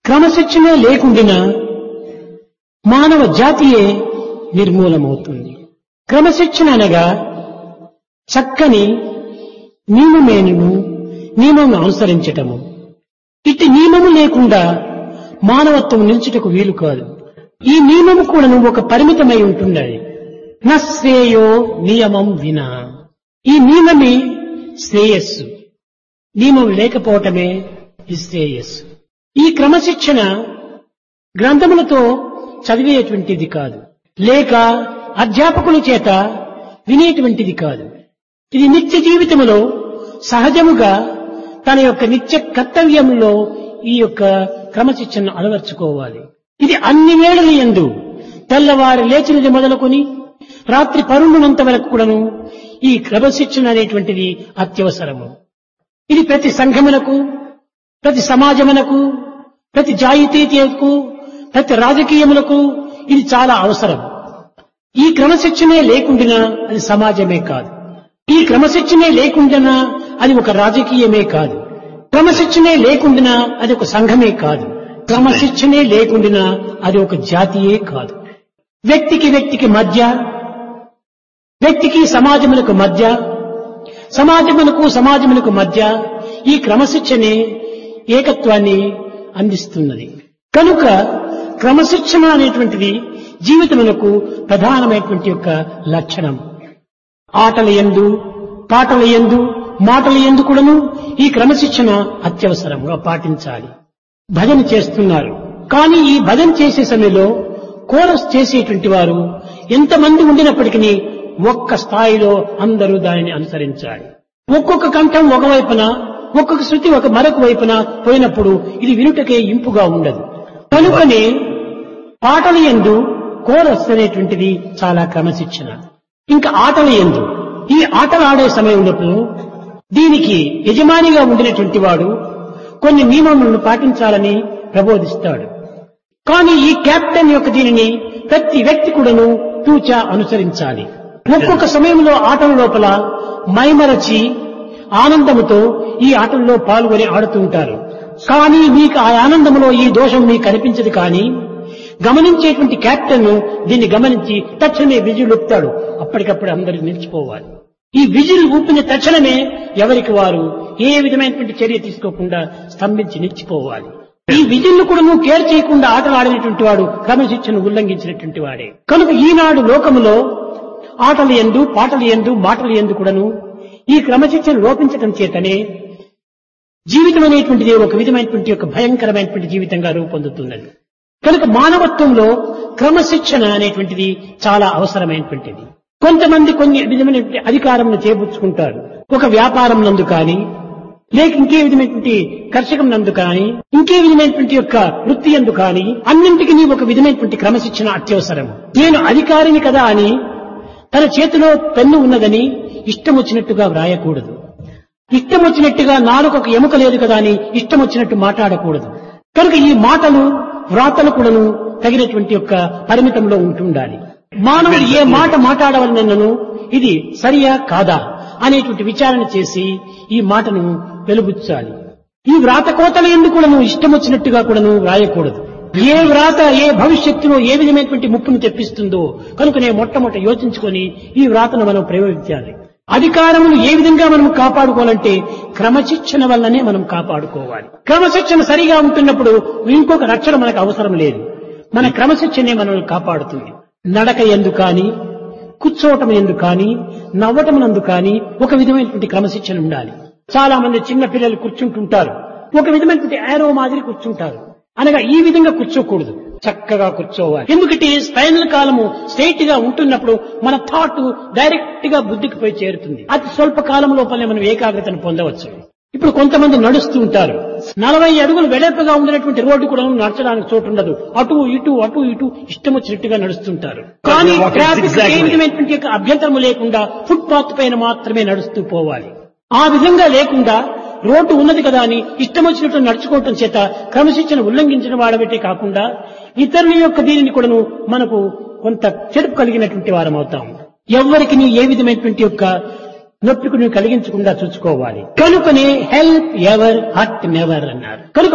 క్రమశిక్షణ లేకుండినా మానవ జాతియే నిర్మూలమవుతుంది క్రమశిక్షణ అనగా చక్కని నియమమేను నియమం అనుసరించటము ఇట్టి నియమము లేకుండా మానవత్వం నిల్చుటకు వీలు కాదు ఈ నియమము కూడా ఒక పరిమితమై ఉంటున్నది నశ్రేయో నియమం వినా ఈ నియమమే శ్రేయస్సు నియమం లేకపోవటమే నిశ్రేయస్సు ఈ క్రమశిక్షణ గ్రంథములతో చదివేటువంటిది కాదు లేక అధ్యాపకుల చేత వినేటువంటిది కాదు ఇది నిత్య జీవితంలో సహజముగా తన యొక్క నిత్య కర్తవ్యంలో ఈ యొక్క క్రమశిక్షణను అలవర్చుకోవాలి ఇది అన్ని వేళల ఎందు తెల్లవారు లేచినది మొదలుకొని రాత్రి పరుండునంత వరకు కూడాను ఈ క్రమశిక్షణ అనేటువంటిది అత్యవసరము ఇది ప్రతి సంఘమునకు ప్రతి సమాజమునకు ప్రతి జాయితీయకు ప్రతి రాజకీయములకు ఇది చాలా అవసరం ఈ క్రమశిక్షణే లేకుండినా అది సమాజమే కాదు ఈ క్రమశిక్షణే లేకుండినా అది ఒక రాజకీయమే కాదు క్రమశిక్షణే లేకుండినా అది ఒక సంఘమే కాదు క్రమశిక్షణే లేకుండినా అది ఒక జాతియే కాదు వ్యక్తికి వ్యక్తికి మధ్య వ్యక్తికి సమాజములకు మధ్య సమాజములకు సమాజములకు మధ్య ఈ క్రమశిక్షణే ఏకత్వాన్ని అందిస్తున్నది కనుక క్రమశిక్షణ అనేటువంటిది జీవితములకు ప్రధానమైనటువంటి యొక్క లక్షణం ఆటల ఎందు పాటల ఎందు మాటల ఎందు కూడాను ఈ క్రమశిక్షణ అత్యవసరంగా పాటించాలి భజన చేస్తున్నారు కానీ ఈ భజన చేసే సమయంలో కోరస్ చేసేటువంటి వారు ఎంతమంది ఉండినప్పటికీ ఒక్క స్థాయిలో అందరూ దానిని అనుసరించాలి ఒక్కొక్క కంఠం ఒకవైపున ఒక్కొక్క శృతి ఒక మరొక వైపున పోయినప్పుడు ఇది వినుటకే ఇంపుగా ఉండదు కనుకనే పాటల ఎందు కోరస్ అనేటువంటిది చాలా క్రమశిక్షణ ఇంకా ఆటల ఎందు ఈ ఆటలు ఆడే సమయంలో దీనికి యజమానిగా ఉండినటువంటి వాడు కొన్ని నియమములను పాటించాలని ప్రబోధిస్తాడు కానీ ఈ కెప్టెన్ యొక్క దీనిని ప్రతి వ్యక్తి కూడాను తూచా అనుసరించాలి ఒక్కొక్క సమయంలో ఆటల లోపల మైమరచి ఆనందముతో ఈ ఆటల్లో పాల్గొని ఆడుతూ ఉంటారు కానీ మీకు ఆ ఆనందంలో ఈ దోషం మీకు కనిపించదు కానీ గమనించేటువంటి కెప్టెన్ దీన్ని గమనించి తక్షణమే విజులు ఊపుతాడు అప్పటికప్పుడు అందరూ నిలిచిపోవాలి ఈ విజిల్ ఊపిన తక్షణమే ఎవరికి వారు ఏ విధమైనటువంటి చర్య తీసుకోకుండా స్తంభించి నిలిచిపోవాలి ఈ విజిల్ను కూడా నువ్వు కేర్ చేయకుండా ఆటలు ఆడినటువంటి వాడు క్రమశిక్షను ఉల్లంఘించినటువంటి వాడే కనుక ఈనాడు లోకములో ఆటలు ఎందు పాటలు ఎందు మాటలు ఎందు కూడాను ఈ క్రమశిక్షణ లోపించటం చేతనే జీవితం అనేటువంటిది ఒక విధమైనటువంటి ఒక భయంకరమైనటువంటి జీవితంగా రూపొందుతున్నది కనుక మానవత్వంలో క్రమశిక్షణ అనేటువంటిది చాలా అవసరమైనటువంటిది కొంతమంది కొన్ని విధమైన అధికారంను చేపుచ్చుకుంటారు ఒక వ్యాపారం నందు కానీ లేక ఇంకే విధమైనటువంటి కర్షకం నందు కానీ ఇంకే విధమైనటువంటి యొక్క వృత్తి ఎందు కానీ అన్నింటికి ఒక విధమైనటువంటి క్రమశిక్షణ అత్యవసరం నేను అధికారిని కదా అని తన చేతిలో పెన్ను ఉన్నదని ఇష్టం వచ్చినట్టుగా వ్రాయకూడదు ఇష్టం వచ్చినట్టుగా నాలుగు ఒక ఎముక లేదు కదా అని ఇష్టం వచ్చినట్టు మాట్లాడకూడదు కనుక ఈ మాటలు వ్రాతలు కూడాను తగినటువంటి యొక్క పరిమితంలో ఉంటుండాలి మానవుడు ఏ మాట మాట్లాడవలనను ఇది సరియా కాదా అనేటువంటి విచారణ చేసి ఈ మాటను వెలుబుచ్చాలి ఈ వ్రాత కోతలు ఎందుకు కూడాను ఇష్టం వచ్చినట్టుగా కూడాను వ్రాయకూడదు ఏ వ్రాత ఏ భవిష్యత్తులో ఏ విధమైనటువంటి ముప్పును తెప్పిస్తుందో కనుకనే మొట్టమొదట యోచించుకొని ఈ వ్రాతను మనం ప్రయోగించాలి అధికారములు ఏ విధంగా మనం కాపాడుకోవాలంటే క్రమశిక్షణ వల్లనే మనం కాపాడుకోవాలి క్రమశిక్షణ సరిగా ఉంటున్నప్పుడు ఇంకొక రక్షణ మనకు అవసరం లేదు మన క్రమశిక్షణే మనల్ని కాపాడుతుంది నడక ఎందు కానీ కూర్చోవటం ఎందు కానీ నవ్వటం నందు కానీ ఒక విధమైనటువంటి క్రమశిక్షణ ఉండాలి చాలా మంది చిన్న పిల్లలు కూర్చుంటుంటారు ఒక విధమైనటువంటి యారో మాదిరి కూర్చుంటారు అనగా ఈ విధంగా కూర్చోకూడదు చక్కగా కూర్చోవాలి ఎందుకంటే స్పైనల్ కాలము స్ట్రైట్ గా ఉంటున్నప్పుడు మన థాట్ డైరెక్ట్ గా బుద్ధికి పోయి చేరుతుంది అతి స్వల్ప కాలం లోపలనే మనం ఏకాగ్రతను పొందవచ్చు ఇప్పుడు కొంతమంది నడుస్తూ ఉంటారు నలభై అడుగులు వెడల్పుగా ఉండినటువంటి రోడ్డు కూడా నడచడానికి చోటు ఉండదు అటు ఇటు అటు ఇటు ఇష్టం వచ్చినట్టుగా నడుస్తుంటారు కానీ ట్రాఫిక్ ఏ విధమైనటువంటి యొక్క అభ్యంతరము లేకుండా ఫుట్ పాత్ పైన మాత్రమే నడుస్తూ పోవాలి ఆ విధంగా లేకుండా రోడ్డు ఉన్నది కదా అని ఇష్టం వచ్చినట్టు నడుచుకోవటం చేత క్రమశిక్షణ ఉల్లంఘించిన వాడబట్టే కాకుండా ఇతరుల యొక్క దీనిని కూడాను మనకు కొంత చెడుపు కలిగినటువంటి వారం అవుతాం ఎవరికి ఏ విధమైనటువంటి యొక్క నొప్పికి నువ్వు కలిగించకుండా చూసుకోవాలి కనుకనే హెల్ప్ ఎవర్ హట్ నెవర్ అన్నారు కనుక